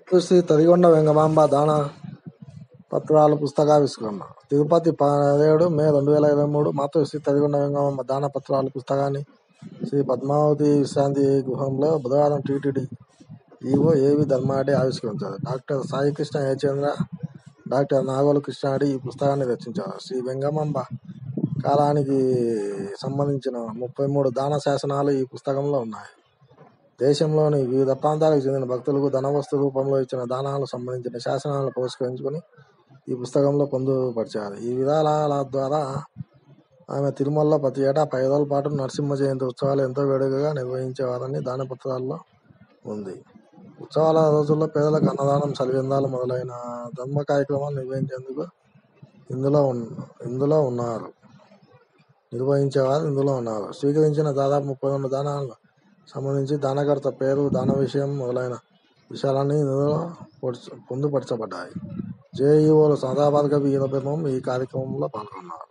శ్రీ తదిగొండ వెంగమాంబ దాన పత్రాలు పుస్తకావిష్కరణ తిరుపతి పదిహేడు మే రెండు వేల ఇరవై మూడు మాతృ శ్రీ తదిగొండ వెంగమాంబ దాన పత్రాలు పుస్తకాన్ని శ్రీ పద్మావతి విశ్రాంతి గృహంలో బుధవారం టీటీడీ ఈవో ఏవి ధర్మాడి ఆవిష్కరించారు డాక్టర్ సాయికృష్ణ యచంద్ర డాక్టర్ నాగోలు కృష్ణాడి ఈ పుస్తకాన్ని రచించారు శ్రీ వెంగమాంబ కాలానికి సంబంధించిన ముప్పై మూడు దాన శాసనాలు ఈ పుస్తకంలో ఉన్నాయి దేశంలోని వివిధ ప్రాంతాలకు చెందిన భక్తులకు ధనవస్తు రూపంలో ఇచ్చిన దానాలకు సంబంధించిన శాసనాలను పురస్కరించుకొని ఈ పుస్తకంలో పొందుపరిచారు ఈ విధానాల ద్వారా ఆమె తిరుమలలో ప్రతి ఏటా పది రోజుల పాటు నరసింహ జయంతి ఉత్సవాలు ఎంతో వేడుకగా నిర్వహించేవారని దానపత్రాల్లో ఉంది ఉత్సవాల రోజుల్లో పేదలకు అన్నదానం సలివిందాలు మొదలైన ధర్మ కార్యక్రమాలు నిర్వహించేందుకు ఇందులో ఉన్- ఇందులో ఉన్నారు నిర్వహించేవారు ఇందులో ఉన్నారు స్వీకరించిన దాదాపు ముప్పై రెండు దానాలకు సంబంధించి దానకర్త పేరు దాన విషయం మొదలైన విషయాలన్నీ ఇందులో పొడుచ- పొందుపరచబడ్డాయి జేఈఓలు సదాబాద్ కవి ఈరబ్రహ్మం ఈ కార్యక్రమంలో పాల్గొన్నారు